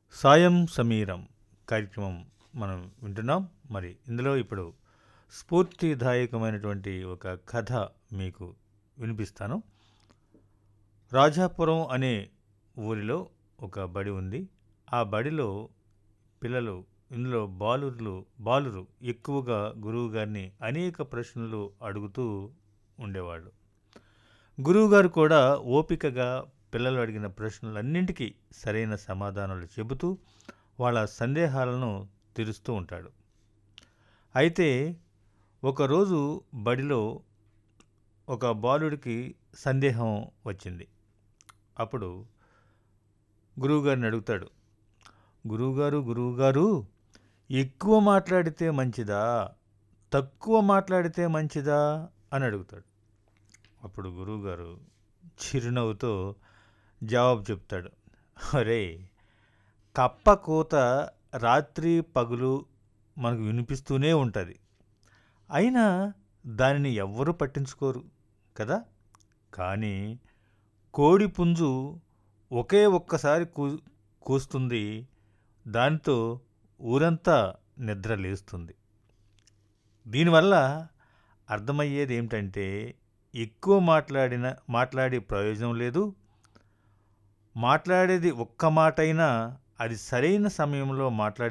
సాయం సమీరం కార్యక్రమం మనం వింటున్నాం మరి ఇందులో ఇప్పుడు స్ఫూర్తిదాయకమైనటువంటి ఒక కథ మీకు వినిపిస్తాను రాజాపురం అనే ఊరిలో ఒక బడి ఉంది ఆ బడిలో పిల్లలు ఇందులో బాలుర్లు బాలురు ఎక్కువగా గురువు గారిని అనేక ప్రశ్నలు అడుగుతూ ఉండేవాళ్ళు గురువుగారు కూడా ఓపికగా పిల్లలు అడిగిన ప్రశ్నలన్నింటికీ సరైన సమాధానాలు చెబుతూ వాళ్ళ సందేహాలను తీరుస్తూ ఉంటాడు అయితే ఒకరోజు బడిలో ఒక బాలుడికి సందేహం వచ్చింది అప్పుడు గురువుగారిని అడుగుతాడు గురువుగారు గురువుగారు ఎక్కువ మాట్లాడితే మంచిదా తక్కువ మాట్లాడితే మంచిదా అని అడుగుతాడు అప్పుడు గురువుగారు చిరునవ్వుతో జవాబు చెప్తాడు అరే కప్ప కూత రాత్రి పగులు మనకు వినిపిస్తూనే ఉంటుంది అయినా దానిని ఎవ్వరూ పట్టించుకోరు కదా కానీ కోడి పుంజు ఒకే ఒక్కసారి కూ కూస్తుంది దాంతో ఊరంతా నిద్ర లేస్తుంది దీనివల్ల అర్థమయ్యేది ఏమిటంటే ఎక్కువ మాట్లాడిన మాట్లాడే ప్రయోజనం లేదు మాట్లాడేది ఒక్క మాటైనా అది సరైన సమయంలో మాట్లాడి